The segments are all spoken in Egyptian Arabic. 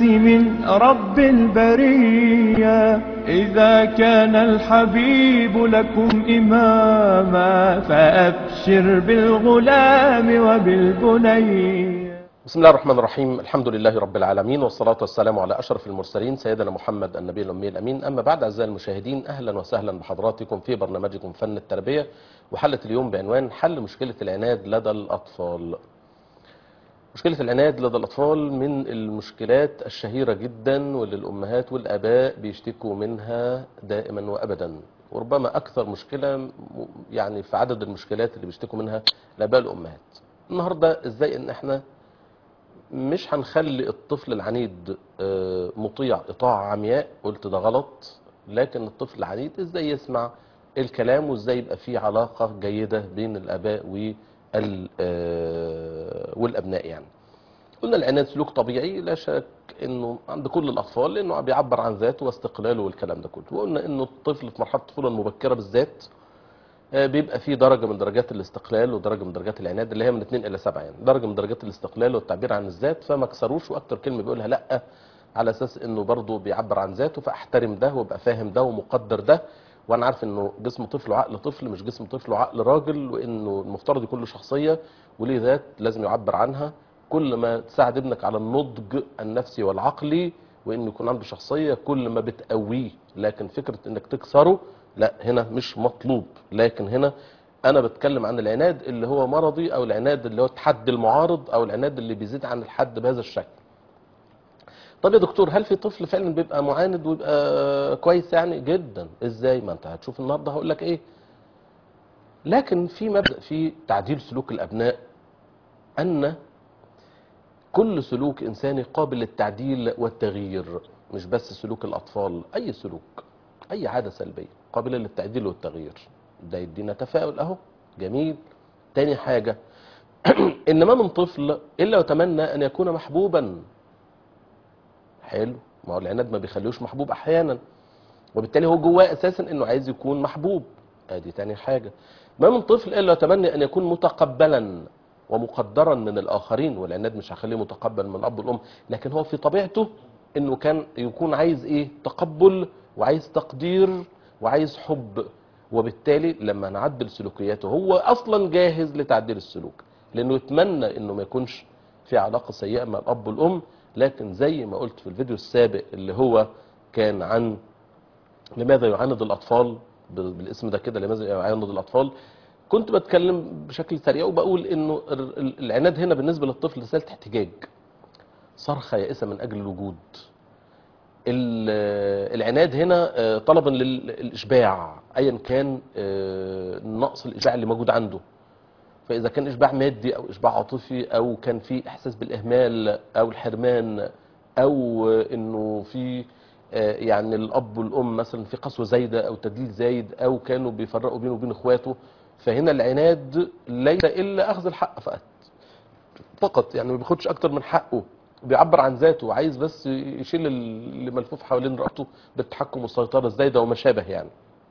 من رب البرية إذا كان الحبيب لكم إماما فأبشر بالغلام وبالبني بسم الله الرحمن الرحيم الحمد لله رب العالمين والصلاة والسلام على أشرف المرسلين سيدنا محمد النبي الأمي الأمين أما بعد أعزائي المشاهدين أهلا وسهلا بحضراتكم في برنامجكم فن التربية وحلة اليوم بعنوان حل مشكلة العناد لدى الأطفال مشكلة العناد لدى الأطفال من المشكلات الشهيرة جدا واللي الأمهات والآباء بيشتكوا منها دائما وأبدا وربما أكثر مشكلة م- يعني في عدد المشكلات اللي بيشتكوا منها الآباء والأمهات النهاردة إزاي إن إحنا مش هنخلي الطفل العنيد آه، مطيع إطاعة عمياء قلت ده غلط لكن الطفل العنيد إزاي يسمع الكلام وإزاي يبقى فيه علاقة جيدة بين الآباء وال- آه، والأبناء يعني قلنا العناد سلوك طبيعي لا شك انه عند كل الاطفال لانه بيعبر عن ذاته واستقلاله والكلام ده كله وقلنا انه الطفل في مرحله الطفوله المبكره بالذات آه، بيبقى فيه درجه من درجات الاستقلال ودرجه من درجات العناد اللي هي من 2 الى 7 يعني درجه من درجات الاستقلال والتعبير عن الذات فما كسروش واكتر كلمه بيقولها لا على اساس انه برضه بيعبر عن ذاته فاحترم ده وابقى فاهم ده ومقدر ده وانا عارف انه جسم طفل وعقل طفل مش جسم طفل وعقل راجل وانه المفترض يكون له شخصيه وليه ذات لازم يعبر عنها كل ما تساعد ابنك على النضج النفسي والعقلي وانه يكون عنده شخصيه كل ما بتقويه لكن فكره انك تكسره لا هنا مش مطلوب لكن هنا انا بتكلم عن العناد اللي هو مرضي او العناد اللي هو التحدي المعارض او العناد اللي بيزيد عن الحد بهذا الشكل طب يا دكتور هل في طفل فعلا بيبقى معاند ويبقى كويس يعني جدا ازاي ما انت هتشوف النهارده هقول لك ايه لكن في مبدا في تعديل سلوك الابناء ان كل سلوك انساني قابل للتعديل والتغيير مش بس سلوك الاطفال اي سلوك اي عاده سلبيه قابله للتعديل والتغيير ده يدينا تفاؤل اهو جميل تاني حاجه ان ما من طفل الا ويتمنى ان يكون محبوبا حلو ما هو العناد ما بيخليهوش محبوب احيانا وبالتالي هو جواه اساسا انه عايز يكون محبوب ادي تاني حاجه ما من طفل الا يتمنى ان يكون متقبلا ومقدرا من الاخرين والعناد مش هيخليه متقبل من الاب والام لكن هو في طبيعته انه كان يكون عايز ايه تقبل وعايز تقدير وعايز حب وبالتالي لما نعدل سلوكياته هو اصلا جاهز لتعديل السلوك لانه يتمنى انه ما يكونش في علاقه سيئه مع الاب والام لكن زي ما قلت في الفيديو السابق اللي هو كان عن لماذا يعاند الاطفال بال- بالاسم ده كده لماذا يعاند الاطفال كنت بتكلم بشكل سريع وبقول انه ال- ال- العناد هنا بالنسبه للطفل رساله احتجاج صرخه يائسه من اجل الوجود ال- العناد هنا آه، طلبا للاشباع ايا كان آه، نقص الاشباع اللي موجود عنده فاذا كان اشباع مادي او اشباع عاطفي او كان في احساس بالاهمال او الحرمان او انه في آه، يعني الاب والام مثلا في قسوه زايده او تدليل زايد او كانوا بيفرقوا بينه وبين اخواته فهنا العناد ليس الا اخذ الحق فقط فقط يعني ما بياخدش اكتر من حقه بيعبر عن ذاته عايز بس يشيل اللي ملفوف حوالين رأسه بالتحكم والسيطره الزايده وما شابه يعني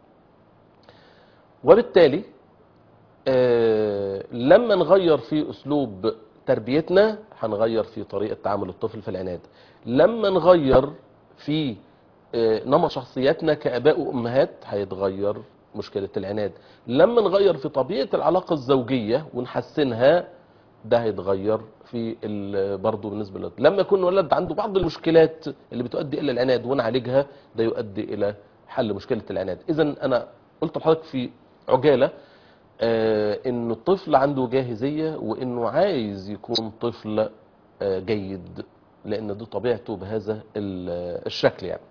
وبالتالي آه، لما نغير في اسلوب تربيتنا هنغير في طريقه تعامل الطفل في العناد لما نغير في آه، نمط شخصياتنا كاباء وامهات هيتغير مشكله العناد لما نغير في طبيعه العلاقه الزوجيه ونحسنها ده هيتغير في ال- برضه بالنسبه للولد لما يكون الولد عنده بعض المشكلات اللي بتؤدي الى العناد ونعالجها ده يؤدي الى حل مشكله العناد اذا انا قلت لحضرتك في عجاله آه، انه الطفل عنده جاهزيه وانه عايز يكون طفل آه، جيد لان دي طبيعته بهذا ال- الشكل يعني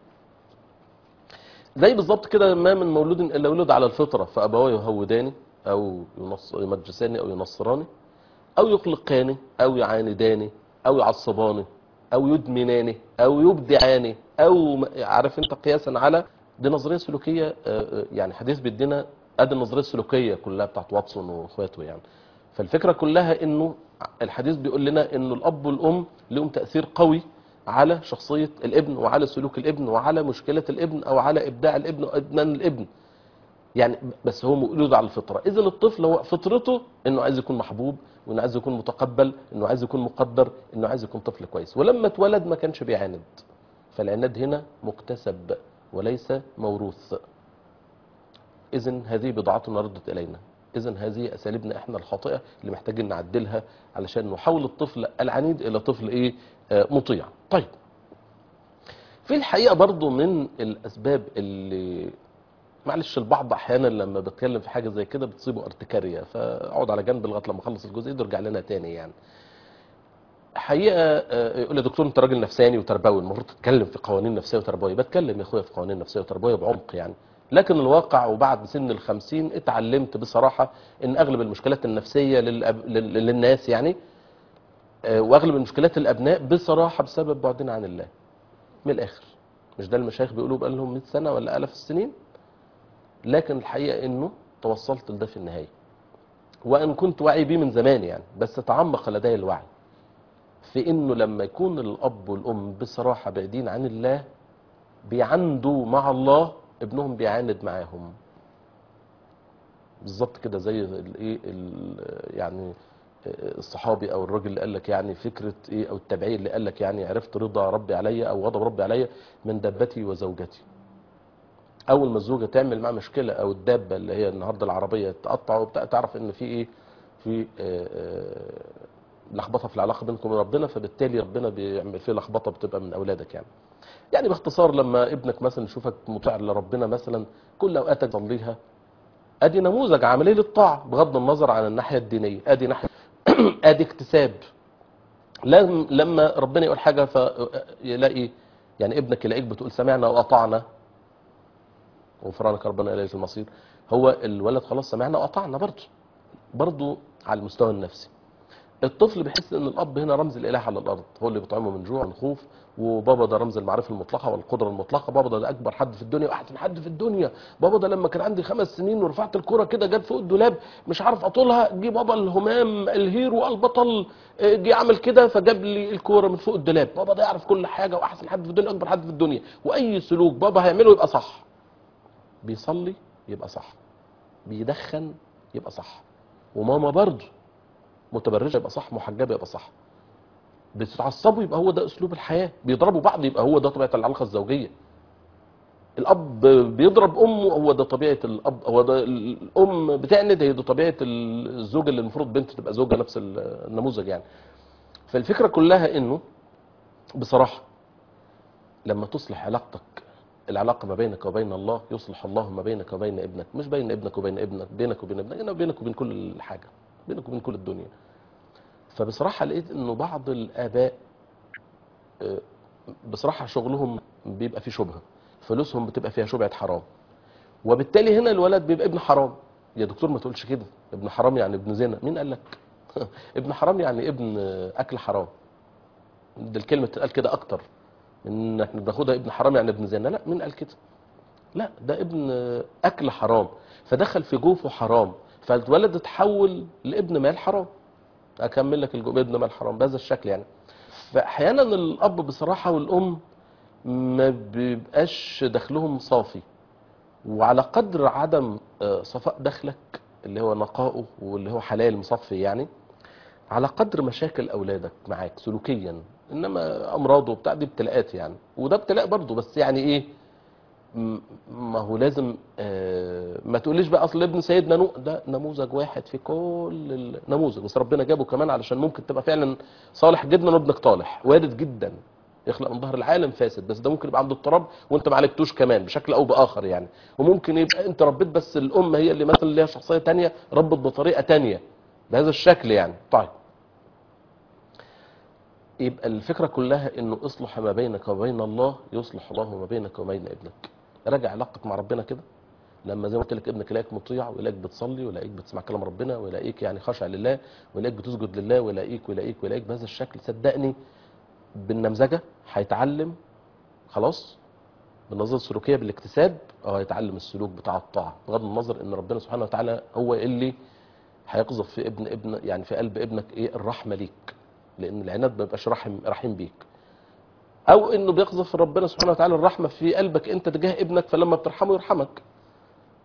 زي بالظبط كده ما من مولود الا ولد على الفطره فابواه يهوداني او ينص يمجساني او ينصراني او يقلقاني او يعانداني او يعصباني او يدمناني او يبدعاني او م- عارف انت قياسا على دي نظريه سلوكيه آه، آه، يعني حديث بيدينا ادي النظريه السلوكيه كلها بتاعت واتسون واخواته يعني فالفكره كلها انه الحديث بيقول لنا انه الاب والام لهم تاثير قوي على شخصيه الابن وعلى سلوك الابن وعلى مشكله الابن او على ابداع الابن او ادمان الابن يعني بس هو مولود على الفطره اذا الطفل هو فطرته انه عايز يكون محبوب وانه عايز يكون متقبل انه عايز يكون مقدر انه عايز يكون طفل كويس ولما اتولد ما كانش بيعاند فالعناد هنا مكتسب وليس موروث اذا هذه بضاعتنا ردت الينا اذا هذه اساليبنا احنا الخاطئه اللي محتاجين نعدلها علشان نحول الطفل العنيد الى طفل ايه آه مطيع طيب في الحقيقه برضو من الاسباب اللي معلش البعض احيانا لما بتكلم في حاجه زي كده بتصيبه ارتكاريه فاقعد على جنب لغايه لما اخلص الجزء ده ارجع لنا تاني يعني حقيقه آه، يقول لي دكتور انت راجل نفساني وتربوي المفروض تتكلم في قوانين نفسيه وتربويه بتكلم يا اخويا في قوانين نفسيه وتربويه بعمق يعني لكن الواقع وبعد سن الخمسين اتعلمت بصراحه ان اغلب المشكلات النفسيه للأب... لل- للناس يعني آه، واغلب المشكلات الابناء بصراحه بسبب بعدنا عن الله من الاخر مش ده المشايخ بيقولوا بقى لهم 100 سنه ولا الاف السنين لكن الحقيقه انه توصلت لده في النهايه وان كنت واعي بيه من زمان يعني بس تعمق لدي الوعي في انه لما يكون الاب والام بصراحه بعيدين عن الله بيعندوا مع الله ابنهم بيعاند معاهم بالظبط كده زي الايه ال- يعني الصحابي او الراجل اللي قال لك يعني فكره ايه او التابعي اللي قال لك يعني عرفت رضا ربي عليا او غضب ربي عليا من دابتي وزوجتي اول ما الزوجه تعمل معاه مشكله او الدابه اللي هي النهارده العربيه تقطع وبتاع تعرف ان في ايه في آه، آه، لخبطه في العلاقه بينكم وبين ربنا فبالتالي ربنا بيعمل فيه لخبطه بتبقى من اولادك يعني يعني باختصار لما ابنك مثلا يشوفك مطيع لربنا مثلا كل اوقاتك تصليها ادي نموذج عملي للطاعه بغض النظر عن الناحيه الدينيه ادي ناحيه ادي اكتساب لم لما ربنا يقول حاجه فيلاقي يعني ابنك يلاقيك بتقول سمعنا واطعنا غفرانك ربنا اليك المصير هو الولد خلاص سمعنا واطعنا برضه برضه على المستوى النفسي الطفل بيحس ان الاب هنا رمز الاله على الارض هو اللي بيطعمه من جوع من خوف وبابا ده رمز المعرفه المطلقه والقدره المطلقه بابا ده, ده اكبر حد في الدنيا واحسن حد في الدنيا بابا ده لما كان عندي خمس سنين ورفعت الكره كده جت فوق الدولاب مش عارف اطولها جه بابا الهمام الهيرو البطل آه، جه عمل كده فجاب لي الكوره من فوق الدولاب بابا ده يعرف كل حاجه واحسن حد في الدنيا اكبر حد في الدنيا واي سلوك بابا هيعمله يبقى صح بيصلي يبقى صح بيدخن يبقى صح وماما برضه متبرجه يبقى صح محجبه يبقى صح بتتعصبوا يبقى هو ده اسلوب الحياه بيضربوا بعض يبقى هو ده طبيعه العلاقه الزوجيه الاب بيضرب امه هو ده طبيعه الاب هو ده الام بتعند هي ده طبيعه الزوجه اللي المفروض بنت تبقى زوجه نفس النموذج يعني فالفكره كلها انه بصراحه لما تصلح علاقتك العلاقه ما بينك وبين الله يصلح الله ما بينك وبين ابنك مش بين ابنك وبين ابنك بينك وبين ابنك إنما بينك وبين كل حاجه بينك وبين كل الدنيا فبصراحه لقيت انه بعض الاباء آه، بصراحه شغلهم بيبقى فيه شبهه فلوسهم بتبقى فيها شبهه حرام وبالتالي هنا الولد بيبقى ابن حرام يا دكتور ما تقولش كده ابن حرام يعني ابن زنا مين قال لك ابن حرام يعني ابن اكل حرام ده الكلمه تتقال كده اكتر من ان احنا بناخدها ابن حرام يعني ابن زنا لا مين قال كده لا ده ابن اكل حرام فدخل في جوفه حرام فالولد اتحول لابن مال حرام اكمل لك الجو ابن مال حرام بهذا الشكل يعني فاحيانا الاب بصراحه والام ما بيبقاش دخلهم صافي وعلى قدر عدم آه، صفاء دخلك اللي هو نقائه واللي هو حلال مصفي يعني على قدر مشاكل اولادك معاك سلوكيا انما امراض وبتاع دي ابتلاءات يعني وده ابتلاء برضه بس يعني ايه م- ما هو لازم آه، ما تقوليش بقى اصل ابن سيدنا نوح ده نموذج واحد في كل النموذج بس ربنا جابه كمان علشان ممكن تبقى فعلا صالح جدا وابنك طالح وارد جدا يخلق من ظهر العالم فاسد بس ده ممكن يبقى عنده اضطراب وانت ما عالجتوش كمان بشكل او باخر يعني وممكن يبقى انت ربيت بس الام هي اللي مثلا ليها شخصيه تانية ربت بطريقه تانية بهذا الشكل يعني طيب يبقى الفكرة كلها انه اصلح ما بينك وبين الله يصلح الله ما بينك وبين ابنك راجع علاقتك مع ربنا كده لما زي ما قلت لك ابنك يلاقيك مطيع ويلاقيك بتصلي ويلاقيك بتسمع كلام ربنا ويلاقيك يعني خاشع لله ويلاقيك بتسجد لله ويلاقيك ويلاقيك ويلاقيك بهذا الشكل صدقني بالنمذجه هيتعلم خلاص بالنظره السلوكيه بالاكتساب اه هيتعلم السلوك بتاع الطاعه بغض النظر ان ربنا سبحانه وتعالى هو اللي هيقذف في ابن ابن يعني في قلب ابنك ايه الرحمه ليك لان العناد ما بيبقاش رحم رحيم بيك او انه بيقذف ربنا سبحانه وتعالى الرحمه في قلبك انت تجاه ابنك فلما بترحمه يرحمك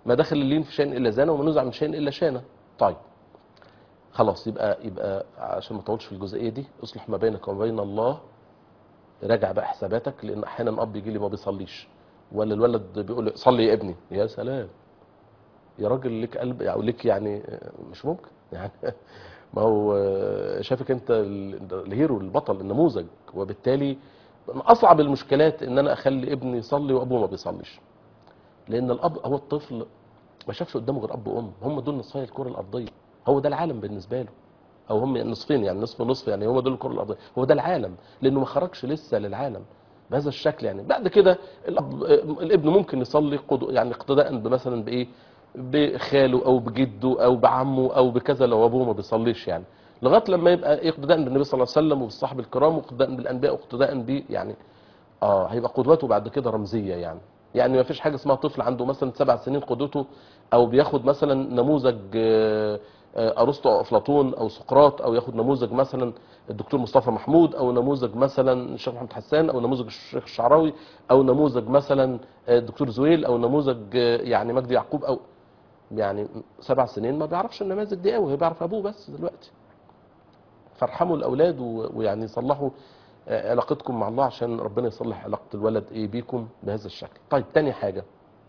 ما دخل اللين في شيء الا زانه وما نزع من شيء الا شانه طيب خلاص يبقى يبقى عشان ما اطولش في الجزئيه دي اصلح ما بينك وما بين الله راجع بقى حساباتك لان احيانا اب يجي لي ما بيصليش ولا الولد بيقول لي صلي يا ابني يا سلام يا راجل لك قلب او لك يعني مش ممكن يعني ما هو شافك انت ال- الهيرو البطل النموذج وبالتالي من اصعب المشكلات ان انا اخلي ابني يصلي وابوه ما بيصليش لان الاب هو الطفل ما شافش قدامه غير اب وام هم دول نصفي الكره الارضيه هو ده العالم بالنسبه له او هم نصفين يعني نصف ونصف يعني هو دول الكره الارضيه هو ده العالم لانه ما خرجش لسه للعالم بهذا الشكل يعني بعد كده الأب الابن ممكن يصلي قدو يعني اقتداء مثلا بايه بخاله او بجده او بعمه او بكذا لو ابوه ما بيصليش يعني لغايه لما يبقى إيه اقتداء بالنبي صلى الله عليه وسلم وبالصحابه الكرام واقتداء بالانبياء واقتداء ب يعني اه هيبقى قدوته بعد كده رمزيه يعني يعني ما فيش حاجه اسمها طفل عنده مثلا سبع سنين قدوته او بياخد مثلا نموذج آه، آه، ارسطو او افلاطون او سقراط او ياخد نموذج مثلا الدكتور مصطفى محمود او نموذج مثلا الشيخ محمد حسان او نموذج الشيخ الشعراوي او نموذج مثلا آه، الدكتور زويل او نموذج آه، يعني مجدي يعقوب او يعني سبع سنين ما بيعرفش النماذج دي قوي هو بيعرف ابوه بس دلوقتي فارحموا الاولاد و- ويعني صلحوا آه، علاقتكم مع الله عشان ربنا يصلح علاقه الولد ايه بيكم بهذا الشكل طيب تاني حاجه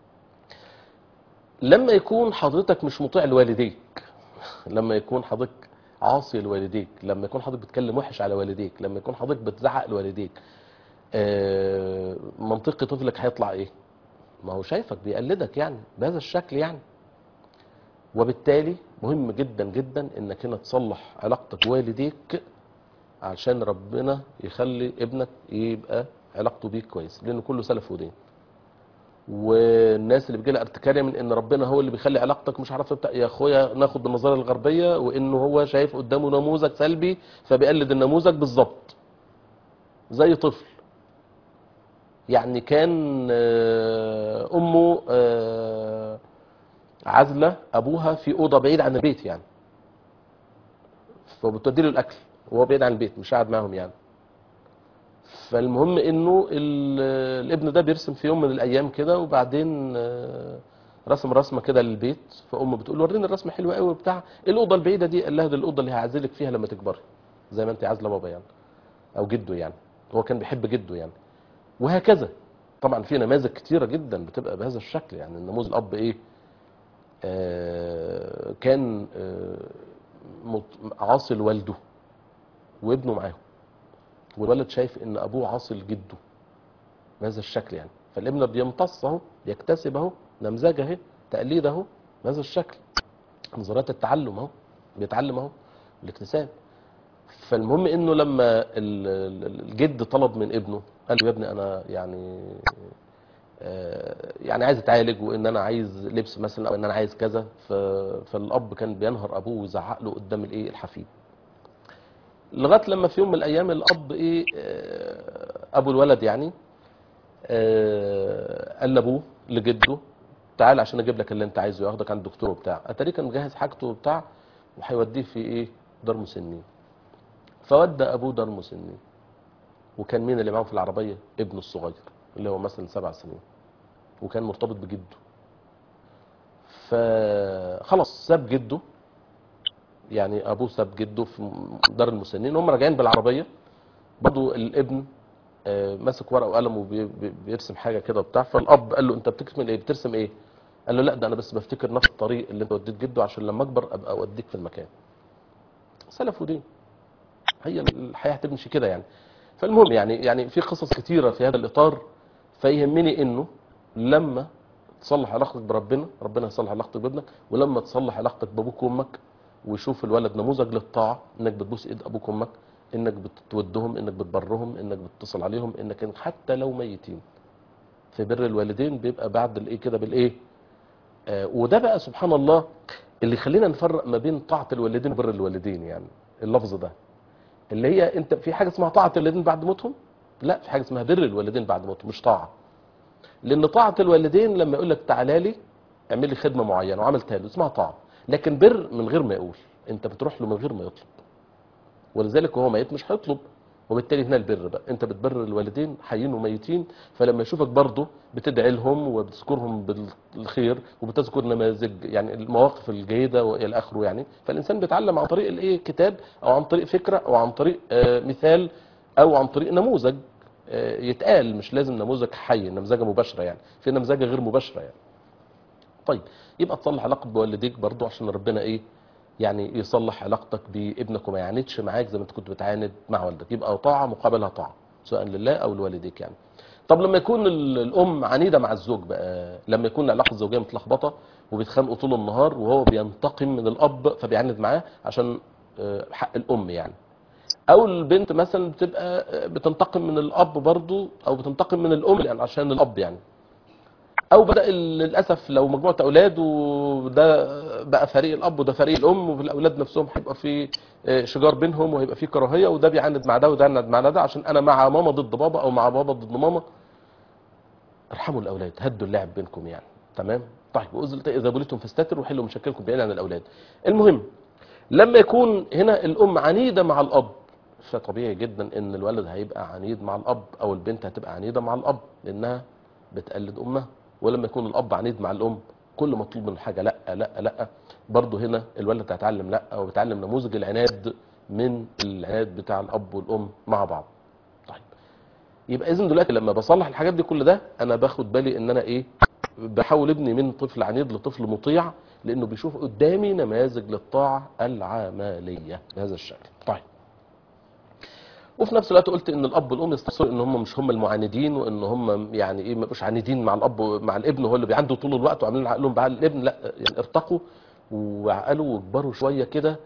لما يكون حضرتك مش مطيع لوالديك لما يكون حضرتك عاصي لوالديك لما يكون حضرتك بتكلم وحش على والديك لما يكون حضرتك بتزعق لوالديك آه، منطقي طفلك هيطلع ايه ما هو شايفك بيقلدك يعني بهذا الشكل يعني وبالتالي مهم جدا جدا انك هنا تصلح علاقتك بوالديك عشان ربنا يخلي ابنك يبقى علاقته بيك كويس لان كله سلف ودين والناس اللي بيجي ارتكاريه من ان ربنا هو اللي بيخلي علاقتك مش عارف بتاع يا اخويا ناخد بالنظريه الغربيه وانه هو شايف قدامه نموذج سلبي فبيقلد النموذج بالظبط زي طفل يعني كان آه، امه آه، عازله ابوها في اوضه بعيد عن البيت يعني فبتودي له الاكل وهو بعيد عن البيت مش قاعد معاهم يعني فالمهم انه ال- الابن ده بيرسم في يوم من الايام كده وبعدين آه، رسم رسمه كده للبيت فامه بتقول له وريني الرسمه حلوه قوي وبتاع إيه الاوضه البعيده دي قال لها دي الاوضه اللي هعزلك فيها لما تكبري زي ما انت عازله بابا يعني او جده يعني هو كان بيحب جده يعني وهكذا طبعا في نماذج كتيره جدا بتبقى بهذا الشكل يعني النموذج الاب ايه آه كان آه مط- عاصي لوالده وابنه معاه والولد شايف ان ابوه عاصي لجده بهذا الشكل يعني فالابن بيمتص اهو يكتسب اهو نمذجه اهي تقليد اهو بهذا الشكل نظريات التعلم اهو بيتعلم اهو الاكتساب فالمهم انه لما ال- ال- الجد طلب من ابنه قال له يا ابني انا يعني آه، يعني عايز اتعالج وان انا عايز لبس مثلا او ان انا عايز كذا ف- فالاب كان بينهر ابوه ويزعق له قدام الايه الحفيد لغايه لما في يوم من الايام الاب ايه آه، ابو الولد يعني آه، قال لابوه لجده تعال عشان اجيب لك اللي انت عايزه ياخدك عند الدكتور وبتاع اتاريه كان مجهز حاجته وبتاع وهيوديه في ايه دار مسنين فودى ابوه دار مسنين وكان مين اللي معاهم في العربيه ابنه الصغير اللي هو مثلا سبع سنين وكان مرتبط بجده فخلاص ساب جده يعني ابوه ساب جده في دار المسنين هم راجعين بالعربيه برضه الابن آه، ماسك ورقه وقلم وبيرسم حاجه كده وبتاع فالاب قال له انت بتكتب ايه بترسم ايه قال له لا ده انا بس بفتكر نفس الطريق اللي انت وديت جده عشان لما اكبر ابقى اوديك في المكان سلف ودين هي الحياه هتمشي كده يعني فالمهم يعني يعني في قصص كتيره في هذا الاطار فيهمني انه لما تصلح علاقتك بربنا ربنا يصلح علاقتك بابنك ولما تصلح علاقتك بابوك وامك ويشوف الولد نموذج للطاعه انك بتبوس ايد ابوك وامك انك بتودهم انك بتبرهم انك بتتصل عليهم انك حتى لو ميتين في بر الوالدين بيبقى بعد الايه كده بالايه آه وده بقى سبحان الله اللي يخلينا نفرق ما بين طاعه الوالدين وبر الوالدين يعني اللفظ ده اللي هي انت في حاجه اسمها طاعه الوالدين بعد موتهم لا في حاجه اسمها بر الوالدين بعد موتهم مش طاعه لان طاعه الوالدين لما يقول لك تعالى لي اعمل لي خدمه معينه وعملتها له اسمها طاعه لكن بر من غير ما يقول انت بتروح له من غير ما يطلب ولذلك وهو ميت مش هيطلب وبالتالي هنا البر بقى انت بتبر الوالدين حيين وميتين فلما يشوفك برضه بتدعي لهم وبتذكرهم بالخير وبتذكر نماذج يعني المواقف الجيده والى اخره يعني فالانسان بيتعلم عن طريق الايه كتاب او عن طريق فكره او عن طريق آه مثال او عن طريق نموذج آه يتقال مش لازم نموذج حي نمذجه مباشره يعني في نمذجه غير مباشره يعني طيب يبقى تصلح علاقتك بوالديك برضه عشان ربنا ايه يعني يصلح علاقتك بابنك وما يعاندش معاك زي ما انت كنت بتعاند مع والدك يبقى طاعه مقابلها طاعه سواء لله او لوالديك يعني طب لما يكون ال- الام عنيده مع الزوج بقى لما يكون العلاقه الزوجيه متلخبطه وبيتخانقوا طول النهار وهو بينتقم من الاب فبيعاند معاه عشان آه، حق الام يعني او البنت مثلا بتبقى آه، بتنتقم من الاب برضو او بتنتقم من الام يعني عشان الاب يعني او بدا ال- للاسف لو مجموعه اولاد وده بقى فريق الاب وده فريق الام والاولاد نفسهم هيبقى في آه، شجار بينهم وهيبقى في كراهيه وده بيعاند مع ده وده بيعاند مع ده عشان انا مع ماما ضد بابا او مع بابا ضد ماما ارحموا الاولاد هدوا اللعب بينكم يعني تمام طيب وإذا- اذا بليتم فاستتروا وحلوا مشاكلكم بعيد عن الاولاد المهم لما يكون هنا الام عنيده مع الاب فطبيعي جدا ان الولد هيبقى عنيد مع الاب او البنت هتبقى عنيده مع الاب لانها بتقلد امها ولما يكون الاب عنيد مع الام كل مطلوب منه حاجه لا لا لا برضه هنا الولد هيتعلم لا او بيتعلم نموذج العناد من العناد بتاع الاب والام مع بعض طيب يبقى اذا دلوقتي لما بصلح الحاجات دي كل ده انا باخد بالي ان انا ايه بحاول ابني من طفل عنيد لطفل مطيع لانه بيشوف قدامي نماذج للطاعه العمليه بهذا الشكل طيب وفي نفس الوقت قلت ان الاب والام يستحسنوا ان هم مش هم المعاندين وان هم يعني ايه ما يبقوش عنيدين مع الاب مع الابن هو اللي بيعنده طول الوقت وعاملين عقلهم بعقل الابن لا يعني ارتقوا وعقلوا وكبروا شويه كده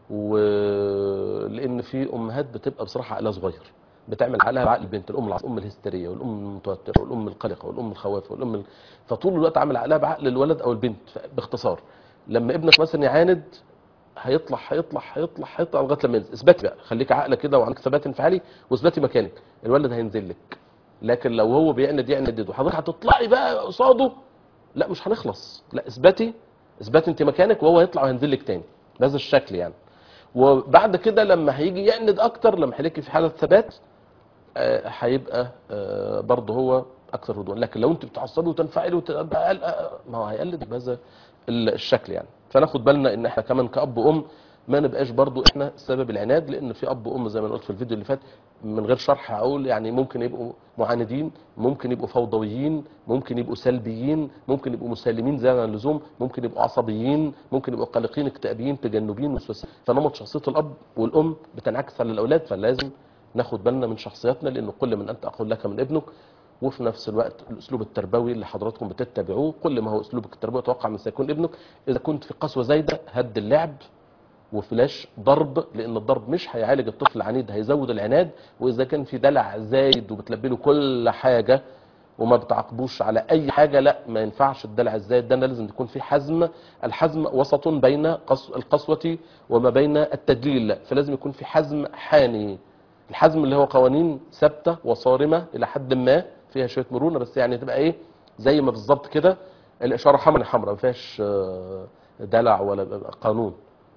ولان في امهات بتبقى بصراحه عقلها صغير بتعمل عقلها بعقل البنت الام العص- الام الهستيريه والام المتوتره والام القلقه والام الخوافه والام ال... فطول الوقت عامل عقلها بعقل الولد او البنت ف- باختصار لما ابنك مثلا يعاند هيطلع هيطلع هيطلع هيطلع لغايه لما ينزل اثباتي بقى خليك عقلك كده وعندك ثبات انفعالي واثباتي مكانك الولد هينزل لك لكن لو هو بيعند يعند وحضرتك هتطلعي بقى قصاده لا مش هنخلص لا اثباتي اثباتي انت مكانك وهو هيطلع وهينزل لك تاني بهذا الشكل يعني وبعد كده لما هيجي يعند اكتر لما هيلاقي في حاله ثبات آه، هيبقى آه، برضه هو اكثر هدوءا لكن لو انت بتعصبي وتنفعلي وتبقى قلقه ما هو هيقلد بهذا ال- الشكل يعني فناخد بالنا ان احنا كمان كاب وام ما نبقاش برضو احنا سبب العناد لان في اب وام زي ما أنا قلت في الفيديو اللي فات من غير شرح هقول يعني ممكن يبقوا معاندين ممكن يبقوا فوضويين ممكن يبقوا سلبيين ممكن يبقوا مسالمين زياده عن اللزوم ممكن يبقوا عصبيين ممكن يبقوا قلقين اكتئابيين تجنبين وسواسيين فنمط شخصيه الاب والام بتنعكس على الاولاد فلازم ناخد بالنا من شخصياتنا لانه كل من انت اقول لك من ابنك وفي نفس الوقت الاسلوب التربوي اللي حضراتكم بتتبعوه كل ما هو اسلوبك التربوي اتوقع من سيكون ابنك اذا كنت في قسوه زايده هد اللعب وفلاش ضرب لان الضرب مش هيعالج الطفل العنيد هيزود العناد واذا كان في دلع زايد وبتلبي له كل حاجه وما بتعاقبوش على اي حاجه لا ما ينفعش الدلع الزايد ده لازم يكون في حزم الحزم وسط بين قس- القسوه وما بين التدليل فلازم يكون في حزم حاني الحزم اللي هو قوانين ثابته وصارمه الى حد ما فيها شويه مرونه بس يعني تبقى ايه زي ما بالظبط كده الاشاره حمراء حمراء ما فيهاش آه، دلع ولا قانون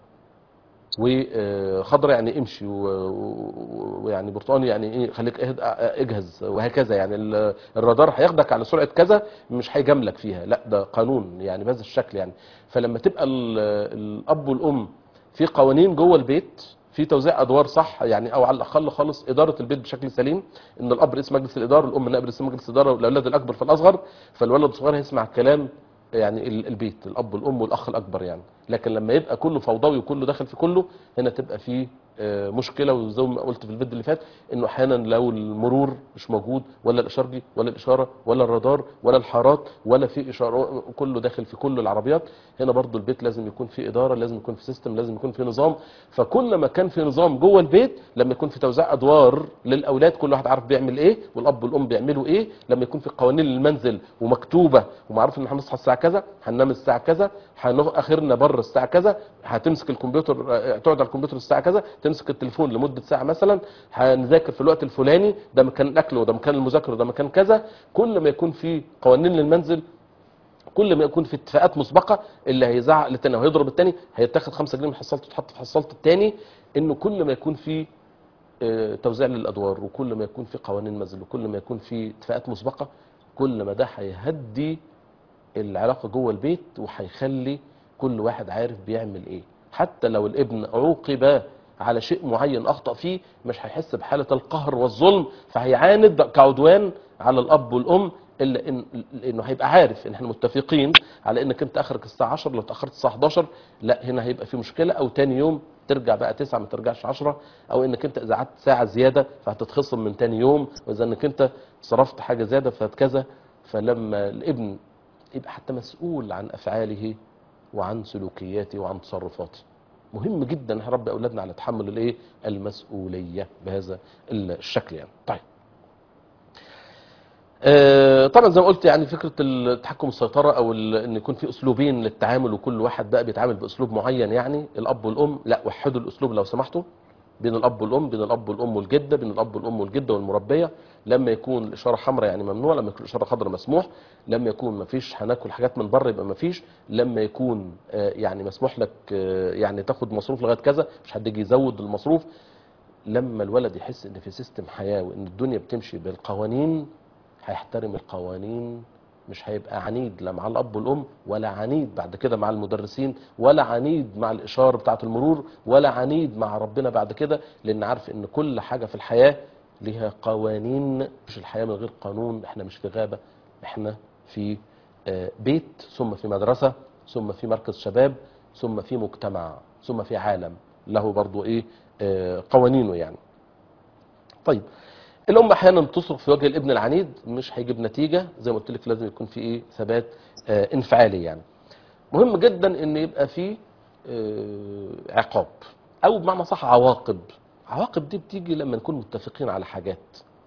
وخضرة يعني امشي و- و- ويعني برتقاني يعني ايه خليك اهد- اجهز وهكذا يعني ال- الرادار هياخدك على سرعه كذا مش هيجاملك فيها لا ده قانون يعني بهذا الشكل يعني فلما تبقى ال- الاب والام في قوانين جوه البيت في توزيع ادوار صح يعني او على الاقل خالص اداره البيت بشكل سليم ان الاب رئيس مجلس الاداره الام نائب رئيس مجلس الاداره والاولاد الاكبر في الاصغر فالولد الصغير هيسمع كلام يعني ال- البيت الاب والام والاخ الاكبر يعني لكن لما يبقى كله فوضوي وكله داخل في كله هنا تبقى في آه، مشكله وزي ما قلت في الفيديو اللي فات انه احيانا لو المرور مش موجود ولا الاشارجي ولا الاشاره ولا الرادار ولا الحارات ولا في اشاره كله داخل في كل العربيات هنا برضو البيت لازم يكون في اداره لازم يكون في سيستم لازم يكون في نظام فكل ما كان في نظام جوه البيت لما يكون في توزيع ادوار للاولاد كل واحد عارف بيعمل ايه والاب والام بيعملوا ايه لما يكون في قوانين للمنزل ومكتوبه ومعروف ان هنصحى الساعه كذا هننام الساعه كذا هنخ- اخرنا بره الساعه كذا هتمسك الكمبيوتر آه، تقعد على الكمبيوتر الساعه كذا تمسك التليفون لمده ساعه مثلا هنذاكر في الوقت الفلاني ده مكان الاكل وده مكان المذاكره وده مكان كذا كل ما يكون في قوانين للمنزل كل ما يكون في اتفاقات مسبقه اللي هيزعق للتاني وهيضرب التاني هيتاخد 5 جنيه من حصلته تحط في حصاله التاني انه كل ما يكون في آه، توزيع للادوار وكل ما يكون في قوانين منزل وكل ما يكون في اتفاقات مسبقه كل ما ده هيهدي العلاقه جوه البيت وهيخلي كل واحد عارف بيعمل ايه حتى لو الابن عوقب على شيء معين اخطا فيه مش هيحس بحاله القهر والظلم فهيعاند كعدوان على الاب والام الا إن انه هيبقى عارف ان احنا متفقين على انك انت اخرك الساعه 10 لو اتاخرت الساعه 11 لا هنا هيبقى في مشكله او تاني يوم ترجع بقى 9 ما ترجعش 10 او انك انت اذا قعدت ساعه زياده فهتتخصم من تاني يوم واذا انك انت صرفت حاجه زياده فكذا فلما الابن يبقى حتى مسؤول عن افعاله وعن سلوكياته وعن تصرفاته مهم جدا ان نربي اولادنا على تحمل الايه المسؤوليه بهذا الشكل يعني طيب آه، طبعا زي ما قلت يعني فكره التحكم السيطره او ال- ان يكون في اسلوبين للتعامل وكل واحد بقى بيتعامل باسلوب معين يعني الاب والام لا وحدوا الاسلوب لو سمحتوا بين الاب والام بين الاب والام والجده بين الاب والام والجده والمربيه لما يكون الاشاره حمراء يعني ممنوع لما يكون الاشاره خضراء مسموح لما يكون مفيش هناكل حاجات من بره يبقى مفيش لما يكون آه، يعني مسموح لك آه، يعني تاخد مصروف لغايه كذا مش حد يجي يزود المصروف لما الولد يحس ان في سيستم حياه وان الدنيا بتمشي بالقوانين هيحترم القوانين مش هيبقى عنيد لا مع الاب والام ولا عنيد بعد كده مع المدرسين ولا عنيد مع الاشاره بتاعه المرور ولا عنيد مع ربنا بعد كده لان عارف ان كل حاجه في الحياه ليها قوانين مش الحياه من غير قانون احنا مش في غابه احنا في آه، بيت ثم في مدرسه ثم في مركز شباب ثم في مجتمع ثم في عالم له برضو ايه آه، قوانينه يعني طيب الام احيانا تصرخ في وجه الابن العنيد مش هيجيب نتيجه زي ما قلت لك لازم يكون في ايه ثبات آه انفعالي يعني مهم جدا ان يبقى في آه عقاب او بمعنى صح عواقب عواقب دي بتيجي لما نكون متفقين على حاجات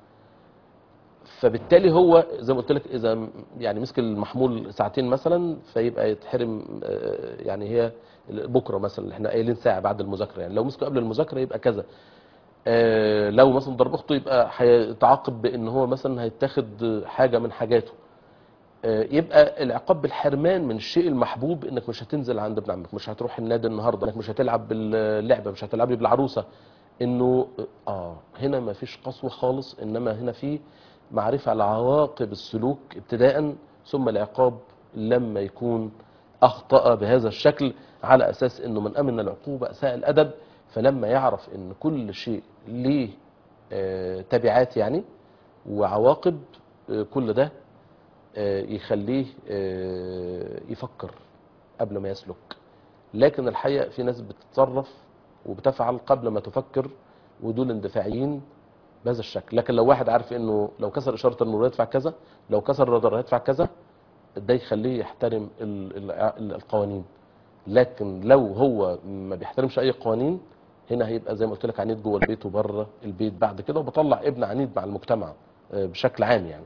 فبالتالي هو زي ما قلت لك اذا م- يعني مسك المحمول ساعتين مثلا فيبقى يتحرم آه، يعني هي بكره مثلا احنا قايلين ساعه بعد المذاكره يعني لو مسكه قبل المذاكره يبقى كذا آه، لو مثلا ضرب اخته يبقى هيتعاقب بان هو مثلا هيتاخد حاجه من حاجاته آه، يبقى العقاب بالحرمان من الشيء المحبوب انك مش هتنزل عند ابن عمك مش هتروح النادي النهارده انك مش هتلعب باللعبه مش هتلعبي بالعروسه انه اه هنا ما فيش قسوه خالص انما هنا في معرفه على عواقب السلوك ابتداء ثم العقاب لما يكون اخطا بهذا الشكل على اساس انه من امن العقوبه اساء الادب فلما يعرف ان كل شيء ليه آه، تبعات يعني وعواقب آه، كل ده آه، يخليه آه، يفكر قبل ما يسلك لكن الحقيقة في ناس بتتصرف وبتفعل قبل ما تفكر ودول اندفاعيين بهذا الشكل لكن لو واحد عارف انه لو كسر اشاره المرور يدفع كذا لو كسر الرادار يدفع كذا ده يخليه يحترم ال- ال- ال- القوانين لكن لو هو ما بيحترمش اي قوانين هنا هيبقى زي ما قلت لك عنيد جوه البيت وبره البيت بعد كده وبطلع ابن عنيد مع المجتمع آه، بشكل عام يعني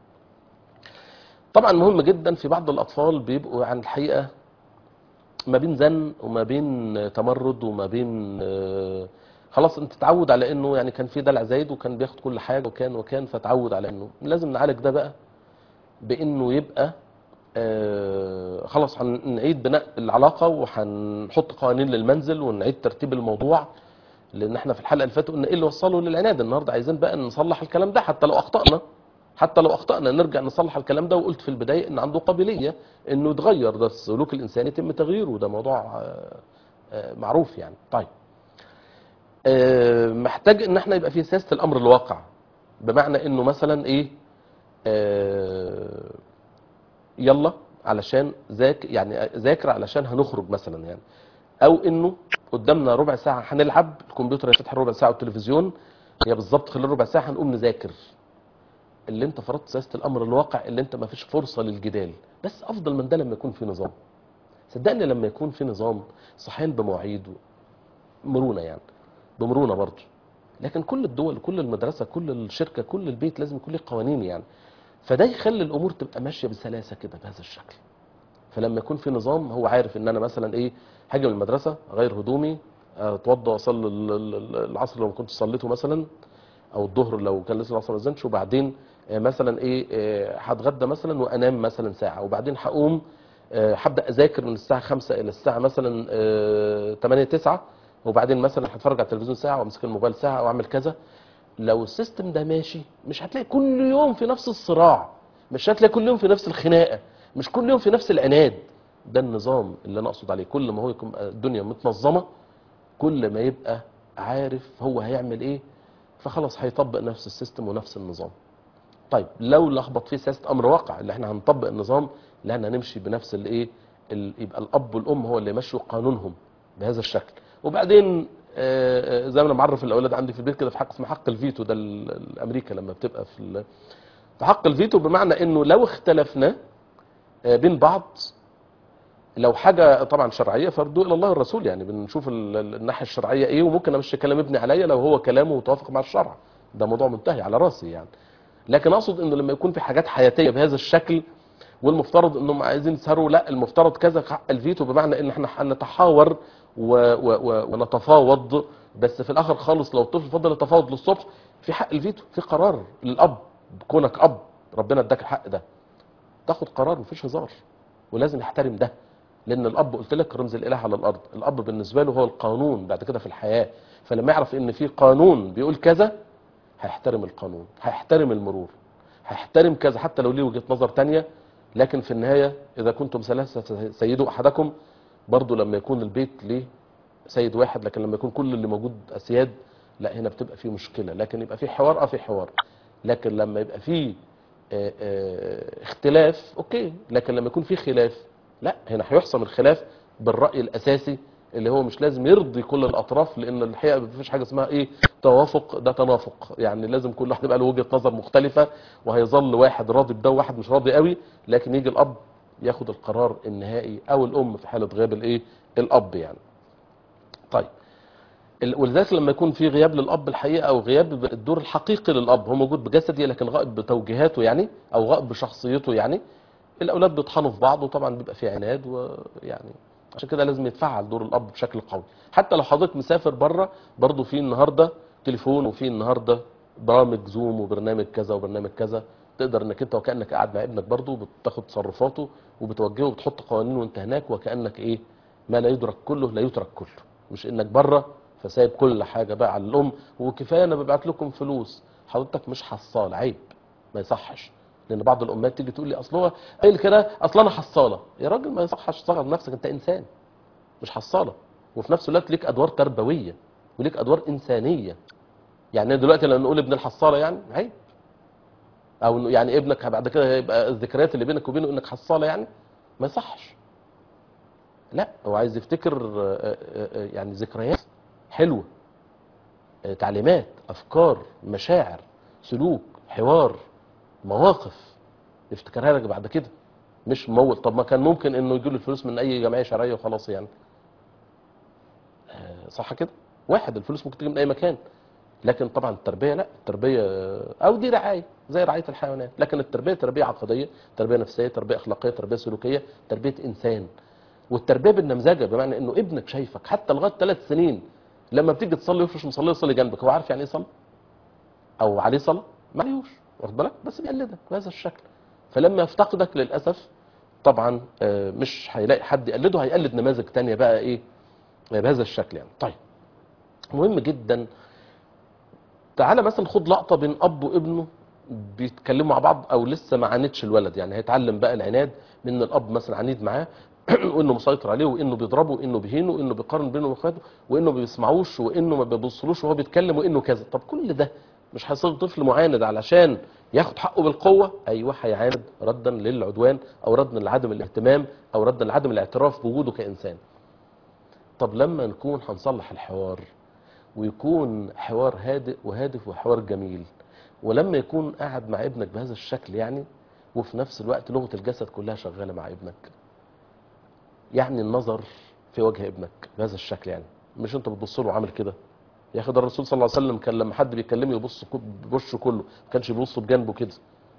طبعا مهم جدا في بعض الاطفال بيبقوا عن الحقيقه ما بين زن وما بين تمرد وما بين آه، خلاص انت تتعود على انه يعني كان في دلع زايد وكان بياخد كل حاجه وكان وكان فتعود على انه لازم نعالج ده بقى بانه يبقى آه، خلاص هنعيد بناء العلاقه وهنحط قوانين للمنزل ونعيد ترتيب الموضوع لان احنا في الحلقه اللي فاتت قلنا ايه اللي وصله للعناد النهارده عايزين بقى نصلح الكلام ده حتى لو اخطانا حتى لو اخطانا نرجع نصلح الكلام ده وقلت في البدايه ان عنده قابليه انه يتغير ده السلوك الانساني يتم تغييره وده موضوع آه، آه، معروف يعني طيب آه، محتاج ان احنا يبقى في سياسه الامر الواقع بمعنى انه مثلا ايه آه، يلا علشان ذاك يعني ذاكر علشان هنخرج مثلا يعني او انه قدامنا ربع ساعه هنلعب الكمبيوتر هيفتح ربع ساعه والتلفزيون هي بالظبط خلال ربع ساعه هنقوم نذاكر اللي انت فرضت سياسه الامر الواقع اللي انت ما فيش فرصه للجدال بس افضل من ده لما يكون في نظام صدقني لما يكون في نظام صحيان بمواعيد مرونه يعني بمرونه برضه لكن كل الدول كل المدرسه كل الشركه كل البيت لازم يكون له قوانين يعني فده يخلي الامور تبقى ماشيه بسلاسه كده بهذا الشكل فلما يكون في نظام هو عارف ان انا مثلا ايه هاجي من المدرسه اغير هدومي اتوضى اصلي ال- ال- ال- العصر لو ما كنتش صليته مثلا او الظهر لو كان لسه العصر ما اذنش وبعدين آه، مثلا ايه آه، هتغدى مثلا وانام مثلا ساعه وبعدين هقوم آه، هبدا اذاكر من الساعه 5 الى الساعه مثلا آه، 8 9 وبعدين مثلا هتفرج على التلفزيون ساعه وامسك الموبايل ساعه واعمل كذا لو السيستم ده ماشي مش هتلاقي كل يوم في نفس الصراع مش هتلاقي كل يوم في نفس الخناقه مش كل يوم في نفس العناد ده النظام اللي انا اقصد عليه كل ما هو يكون الدنيا متنظمه كل ما يبقى عارف هو هيعمل ايه فخلاص هيطبق نفس السيستم ونفس النظام طيب لو لخبط فيه سياسه امر واقع اللي احنا هنطبق النظام اللي احنا هنمشي بنفس الايه ال- يبقى الاب والام هو اللي يمشوا قانونهم بهذا الشكل وبعدين آه، آه، زي ما انا معرف الاولاد عندي في البيت كده في حق اسمه حق الفيتو ده ال- الامريكا لما بتبقى في ال- في حق الفيتو بمعنى انه لو اختلفنا آه، بين بعض لو حاجه طبعا شرعيه فردوا الى الله والرسول يعني بنشوف ال- ال- الناحيه الشرعيه ايه وممكن امشي كلام ابني عليا لو هو كلامه متوافق مع الشرع ده موضوع منتهي على راسي يعني لكن اقصد انه لما يكون في حاجات حياتيه بهذا الشكل والمفترض انهم عايزين يسهروا لا المفترض كذا حق الفيتو بمعنى ان احنا هنتحاور و و و ونتفاوض بس في الاخر خالص لو الطفل فضل يتفاوض للصبح في حق الفيتو في قرار للاب كونك اب ربنا اداك الحق ده تاخد قرار مفيش هزار ولازم يحترم ده لان الاب قلت لك رمز الاله على الارض الاب بالنسبه له هو القانون بعد كده في الحياه فلما يعرف ان في قانون بيقول كذا هيحترم القانون هيحترم المرور هيحترم كذا حتى لو ليه وجهه نظر تانية لكن في النهايه اذا كنتم ثلاثه سيدوا احدكم برضو لما يكون البيت ليه سيد واحد لكن لما يكون كل اللي موجود اسياد لا هنا بتبقى في مشكله لكن يبقى في حوار اه في حوار لكن لما يبقى في آه، آه، اختلاف اوكي لكن لما يكون في خلاف لا هنا هيحسم الخلاف بالراي الاساسي اللي هو مش لازم يرضي كل الاطراف لان الحقيقه مفيش حاجه اسمها ايه توافق ده تنافق يعني لازم كل واحد يبقى له وجهه نظر مختلفه وهيظل واحد راضي بده وواحد مش راضي قوي لكن يجي الاب ياخد القرار النهائي او الام في حاله غياب الايه الاب يعني طيب ال- ولذلك لما يكون في غياب للاب الحقيقه او غياب الدور الحقيقي للاب هو موجود بجسدي لكن غائب بتوجيهاته يعني او غائب بشخصيته يعني الاولاد بيطحنوا في بعض وطبعا بيبقى في عناد ويعني عشان كده لازم يتفعل دور الاب بشكل قوي حتى لو حضرتك مسافر بره برضه في النهارده تليفون وفي النهارده برامج زوم وبرنامج كذا وبرنامج كذا تقدر انك انت وكانك قاعد مع ابنك برضه بتاخد تصرفاته وبتوجهه وبتحط قوانين وانت هناك وكانك ايه ما لا يدرك كله لا يترك كله مش انك بره فسايب كل حاجه بقى على الام وكفايه انا ببعت لكم فلوس حضرتك مش حصال عيب ما يصحش لان بعض الامهات تيجي تقول لي اصل هو قايل كده اصل انا حصاله يا راجل ما يصحش تصغر نفسك انت انسان مش حصاله وفي نفس الوقت ليك ادوار تربويه وليك ادوار انسانيه يعني دلوقتي لما نقول ابن الحصاله يعني عيب او إنه يعني ابنك بعد كده هيبقى الذكريات اللي بينك وبينه انك حصاله يعني ما يصحش لا هو عايز يفتكر آه، آه، آه، يعني ذكريات حلوه آه، تعليمات افكار مشاعر سلوك حوار مواقف يفتكرها لك بعد كده مش مول طب ما كان ممكن انه يجيب له الفلوس من اي جمعيه شرعيه وخلاص يعني آه، صح كده واحد الفلوس ممكن تيجي من اي مكان لكن طبعا التربيه لا التربيه او دي رعايه زي رعايه الحيوانات لكن التربيه تربيه عقديه تربيه نفسيه تربيه اخلاقيه تربيه سلوكيه تربيه انسان والتربيه بالنمذجه بمعنى انه ابنك شايفك حتى لغايه ثلاث سنين لما بتيجي تصلي يفرش مصلي يصلي جنبك هو عارف يعني ايه صلاه او عليه صلاه ما عليهوش واخد بالك بس بيقلدك بهذا الشكل فلما يفتقدك للاسف طبعا آه، مش هيلاقي حد يقلده هيقلد نماذج تانية بقى ايه بهذا الشكل يعني طيب مهم جدا تعالى مثلا خد لقطه بين اب وابنه بيتكلموا مع بعض او لسه ما عاندش الولد يعني هيتعلم بقى العناد من إن الاب مثلا عنيد معاه وانه مسيطر عليه وانه بيضربه وانه بيهينه وانه بيقارن بينه واخواته وانه ما بيسمعوش وانه ما بيبصلوش وهو بيتكلم وانه كذا طب كل ده مش هيصير طفل معاند علشان ياخد حقه بالقوه ايوه هيعاند ردا للعدوان او ردا لعدم الاهتمام او ردا لعدم الاعتراف بوجوده كانسان طب لما نكون هنصلح الحوار ويكون حوار هادئ وهادف وحوار جميل ولما يكون قاعد مع ابنك بهذا الشكل يعني وفي نفس الوقت لغة الجسد كلها شغالة مع ابنك يعني النظر في وجه ابنك بهذا الشكل يعني مش انت بتبص له عامل كده يا اخي ده الرسول صلى الله عليه وسلم كان لما حد بيكلمه يبص كو- بوشه كله ما كانش بيبص بجنبه كده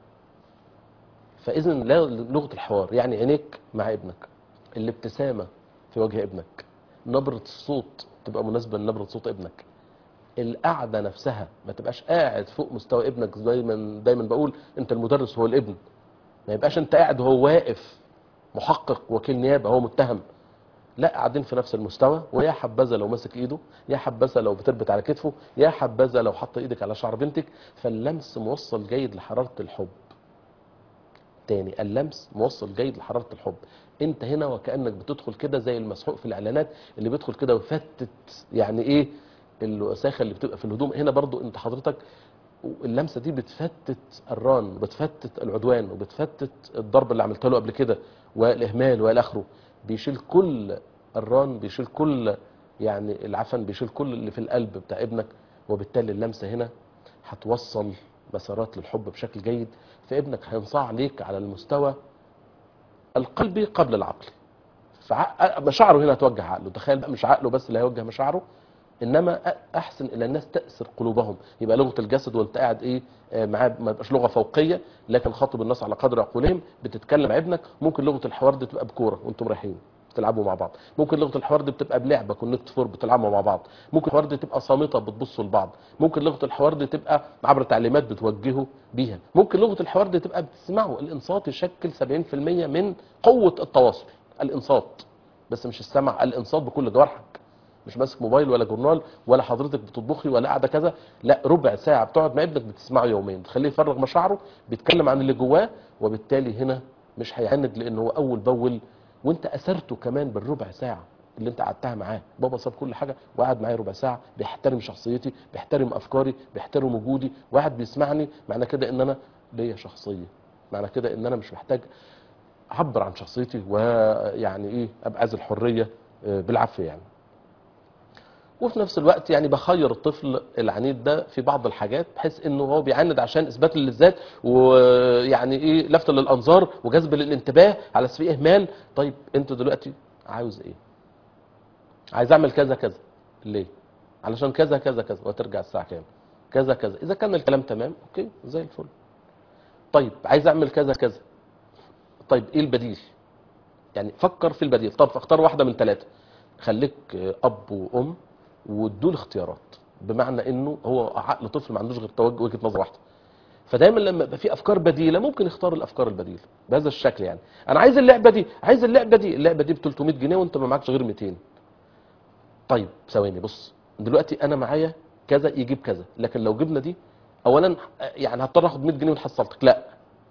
فاذا لا- لغه الحوار يعني عينيك مع ابنك الابتسامه في وجه ابنك نبره الصوت تبقى مناسبه لنبره صوت ابنك القعده نفسها ما تبقاش قاعد فوق مستوى ابنك دايما دايما بقول انت المدرس هو الابن ما يبقاش انت قاعد وهو واقف محقق وكيل نيابه هو متهم لا قاعدين في نفس المستوى ويا حبذا لو ماسك ايده يا حبذا لو بتربط على كتفه يا حبذا لو حط ايدك على شعر بنتك فاللمس موصل جيد لحراره الحب تاني اللمس موصل جيد لحراره الحب انت هنا وكانك بتدخل كده زي المسحوق في الاعلانات اللي بيدخل كده ويفتت يعني ايه الوساخه اللي بتبقى في الهدوم هنا برضو انت حضرتك اللمسه دي بتفتت الران بتفتت العدوان وبتفتت الضرب اللي عملته له قبل كده والاهمال والى اخره بيشيل كل الران بيشيل كل يعني العفن بيشيل كل اللي في القلب بتاع ابنك وبالتالي اللمسه هنا هتوصل مسارات للحب بشكل جيد فابنك هينصاع عليك على المستوى القلبي قبل العقلي فع- مشاعره هنا توجه عقله تخيل بقى مش عقله بس اللي هيوجه مشاعره انما أ- احسن الى الناس تاسر قلوبهم يبقى لغه الجسد وانت قاعد ايه آه، معاه ما يبقاش لغه فوقيه لكن خاطب الناس على قدر عقولهم بتتكلم مع ابنك ممكن لغه الحوار دي تبقى بكوره وانتم رايحين بتلعبوا مع بعض ممكن لغه الحوار دي بتبقى بلعبه كونكت فور بتلعبوا مع بعض ممكن الحوار دي تبقى صامته بتبصوا لبعض ممكن لغه الحوار دي تبقى عبر تعليمات بتوجهوا بيها ممكن لغه الحوار دي تبقى بتسمعوا الانصات يشكل 70% من قوه التواصل الانصات بس مش السمع الانصات بكل جوارحك مش ماسك موبايل ولا جورنال ولا حضرتك بتطبخي ولا قاعده كذا لا ربع ساعه بتقعد مع ابنك بتسمعه يومين بتخليه يفرغ مشاعره بيتكلم عن اللي جواه وبالتالي هنا مش هيعند لان هو اول باول وانت اثرته كمان بالربع ساعه اللي انت قعدتها معاه بابا ساب كل حاجه وقعد معايا ربع ساعه بيحترم شخصيتي بيحترم افكاري بيحترم وجودي واحد بيسمعني معنى كده ان انا ليا شخصيه معنى كده ان انا مش محتاج اعبر عن شخصيتي ويعني ايه ابقى عايز الحريه آه، بالعافيه يعني وفي نفس الوقت يعني بخير الطفل العنيد ده في بعض الحاجات بحيث انه هو بيعاند عشان اثبات للذات ويعني ايه لفت للانظار وجذب للانتباه على اساس في اهمال طيب انت دلوقتي عاوز ايه عايز اعمل كذا كذا ليه علشان كذا كذا كذا وترجع الساعه كام كذا كذا اذا كان الكلام تمام اوكي زي الفل طيب عايز اعمل كذا كذا طيب ايه البديل يعني فكر في البديل طب اختار واحده من ثلاثه خليك اب وام وادوا اختيارات بمعنى انه هو عقل طفل ما عندوش غير توجه وجهه نظر واحده فدايما لما يبقى في افكار بديله ممكن يختار الافكار البديله بهذا الشكل يعني انا عايز اللعبه دي عايز اللعبه دي اللعبه دي ب 300 جنيه وانت ما معكش غير 200 طيب ثواني بص دلوقتي انا معايا كذا يجيب كذا لكن لو جبنا دي اولا يعني هضطر اخد 100 جنيه وتحصلتك لا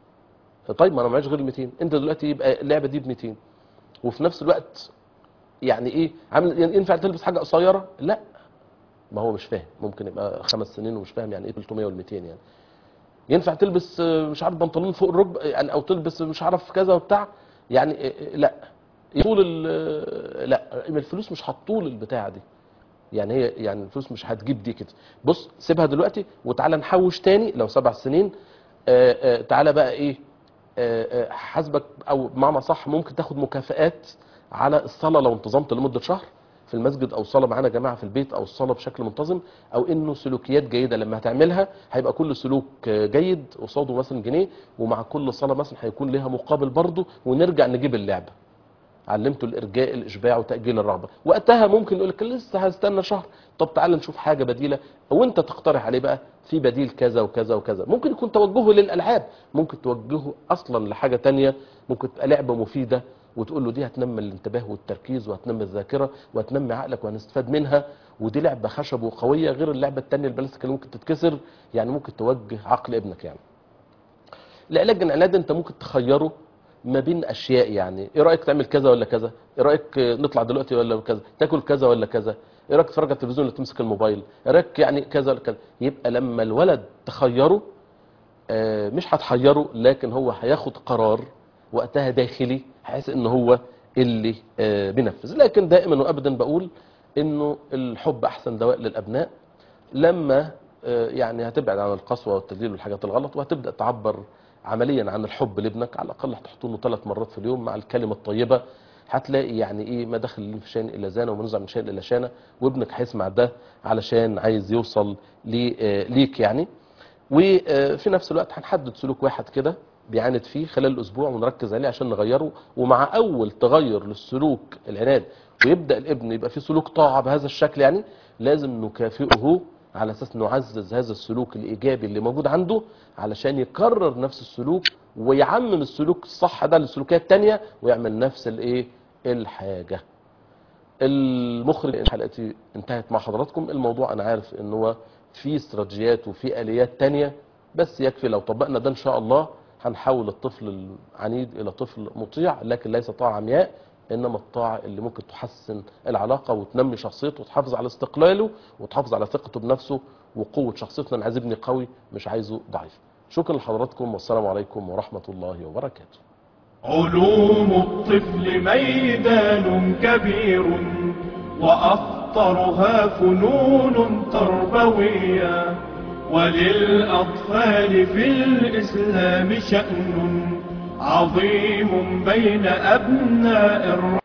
طيب ما انا معيش غير 200 انت دلوقتي يبقى اللعبه دي ب 200 وفي نفس الوقت يعني ايه عامل يعني ينفع تلبس حاجه قصيره لا ما هو مش فاهم ممكن يبقى خمس سنين ومش فاهم يعني ايه 300 وال 200 يعني ينفع تلبس آه، مش عارف بنطلون فوق الركبه يعني او تلبس مش عارف كذا وبتاع يعني آه، آه، لا طول ال- لا الفلوس مش هتطول البتاعه دي يعني هي يعني الفلوس مش هتجيب دي كده بص سيبها دلوقتي وتعالى نحوش تاني لو سبع سنين آه، آه، تعالى بقى ايه آه، آه، حاسبك او بمعنى صح ممكن تاخد مكافآت على الصلاه لو انتظمت لمده شهر في المسجد او صلاه معانا جماعه في البيت او الصلاه بشكل منتظم او انه سلوكيات جيده لما هتعملها هيبقى كل سلوك آه، جيد قصاده مثلا جنيه ومع كل صلاه مثلا هيكون لها مقابل برضه ونرجع نجيب اللعبه علمته الارجاء الاشباع وتاجيل الرغبه وقتها ممكن يقول لك لسه هستنى شهر طب تعالى نشوف حاجه بديله او انت تقترح عليه بقى في بديل كذا وكذا وكذا ممكن يكون توجهه للالعاب ممكن توجهه اصلا لحاجه تانية ممكن تبقى لعبه مفيده وتقول له دي هتنمي الانتباه والتركيز وهتنمي الذاكره وهتنمي عقلك وهنستفاد منها ودي لعبه خشب وقويه غير اللعبه التانية البلاستيك اللي ممكن تتكسر يعني ممكن توجه عقل ابنك يعني العلاج العناد انت ممكن تخيره ما بين اشياء يعني ايه رايك تعمل كذا ولا كذا ايه رايك آه، نطلع دلوقتي ولا كذا تاكل كذا ولا كذا ايه رايك تتفرج على التلفزيون ولا تمسك الموبايل ايه رايك يعني كذا ولا كذا يبقى لما الولد تخيره آه، مش هتحيره لكن هو هياخد قرار وقتها داخلي حاسس ان هو اللي آه، بينفذ لكن دائما وابدا بقول انه الحب احسن دواء للابناء لما آه، يعني هتبعد عن القسوه والتدليل والحاجات الغلط وهتبدا تعبر عمليا عن الحب لابنك على الاقل هتحط له ثلاث مرات في اليوم مع الكلمه الطيبه هتلاقي يعني ايه ما دخل في شان الا زانه ومنزع من شان الا شانه وابنك هيسمع ده علشان عايز يوصل لي- آه، ليك يعني وفي نفس الوقت هنحدد سلوك واحد كده بيعاند فيه خلال الاسبوع ونركز عليه عشان نغيره ومع اول تغير للسلوك العناد ويبدا الابن يبقى فيه سلوك طاعه بهذا الشكل يعني لازم نكافئه على اساس نعزز هذا السلوك الايجابي اللي موجود عنده علشان يكرر نفس السلوك ويعمم السلوك الصح ده للسلوكيات التانية ويعمل نفس الايه الحاجه المخرج حلقتي انتهت مع حضراتكم الموضوع انا عارف ان هو في استراتيجيات وفي اليات تانية بس يكفي لو طبقنا ده ان شاء الله هنحول الطفل العنيد الى طفل مطيع لكن ليس طاعة عمياء انما الطاعة اللي ممكن تحسن العلاقة وتنمي شخصيته وتحافظ على استقلاله وتحافظ على ثقته بنفسه وقوة شخصيته انا عايز ابني قوي مش عايزه ضعيف شكرا لحضراتكم والسلام عليكم ورحمة الله وبركاته علوم الطفل ميدان كبير وأخطرها فنون تربوية وللأطفال في الإسلام شأن عظيم بين أبناء الرحمن